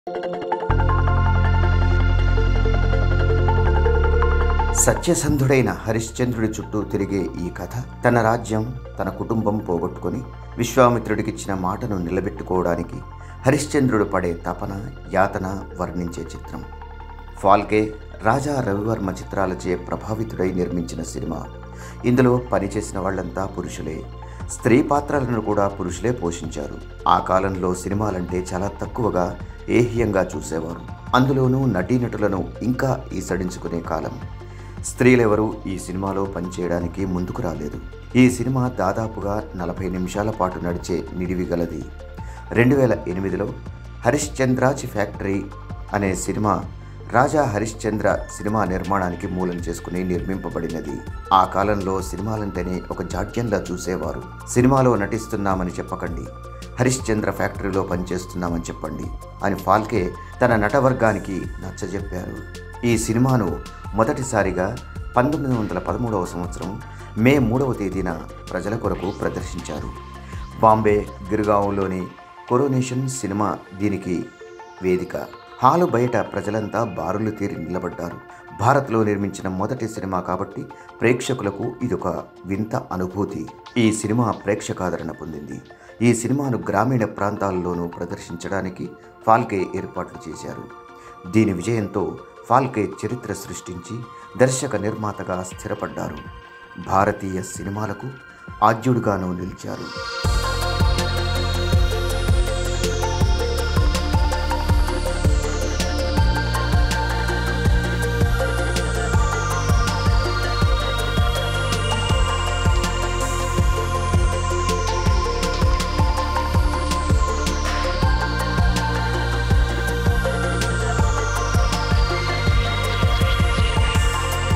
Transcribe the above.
సత్యసంధుడైన హరిశ్చంద్రుడి చుట్టూ తిరిగే ఈ కథ తన రాజ్యం తన కుటుంబం పోగొట్టుకొని విశ్వామిత్రుడికిచ్చిన మాటను నిలబెట్టుకోవడానికి హరిశ్చంద్రుడు పడే తపన యాతన వర్ణించే చిత్రం ఫాల్కే రాజా రవివర్మ చిత్రాలచే ప్రభావితుడై నిర్మించిన సినిమా ఇందులో పనిచేసిన వాళ్ళంతా పురుషులే స్త్రీ పాత్రలను కూడా పురుషులే పోషించారు ఆ కాలంలో సినిమాలంటే చాలా తక్కువగా ఏహ్యంగా చూసేవారు అందులోనూ నటీనటులను ఇంకా ఈసడించుకునే కాలం స్త్రీలెవరూ ఈ సినిమాలో పనిచేయడానికి ముందుకు రాలేదు ఈ సినిమా దాదాపుగా నలభై నిమిషాల పాటు నడిచే నిడివి గలది రెండు వేల ఎనిమిదిలో హరిశ్చంద్రాచి ఫ్యాక్టరీ అనే సినిమా రాజా హరిశ్చంద్ర సినిమా నిర్మాణానికి మూలం చేసుకుని నిర్మింపబడినది ఆ కాలంలో సినిమాలంటేనే ఒక జాడ్యంలా చూసేవారు సినిమాలో నటిస్తున్నామని చెప్పకండి హరిశ్చంద్ర ఫ్యాక్టరీలో పనిచేస్తున్నామని చెప్పండి అని ఫాల్కే తన నటవర్గానికి నచ్చజెప్పారు ఈ సినిమాను మొదటిసారిగా పంతొమ్మిది వందల పదమూడవ సంవత్సరం మే మూడవ తేదీన ప్రజల కొరకు ప్రదర్శించారు బాంబే గిర్గాంలోని కొరోనేషన్ సినిమా దీనికి వేదిక హాలు బయట ప్రజలంతా బారులు తీరి నిలబడ్డారు భారత్లో నిర్మించిన మొదటి సినిమా కాబట్టి ప్రేక్షకులకు ఇదొక వింత అనుభూతి ఈ సినిమా ప్రేక్షకాదరణ పొందింది ఈ సినిమాను గ్రామీణ ప్రాంతాల్లోనూ ప్రదర్శించడానికి ఫాల్కే ఏర్పాట్లు చేశారు దీని విజయంతో ఫాల్కే చరిత్ర సృష్టించి దర్శక నిర్మాతగా స్థిరపడ్డారు భారతీయ సినిమాలకు ఆద్యుడుగాను నిలిచారు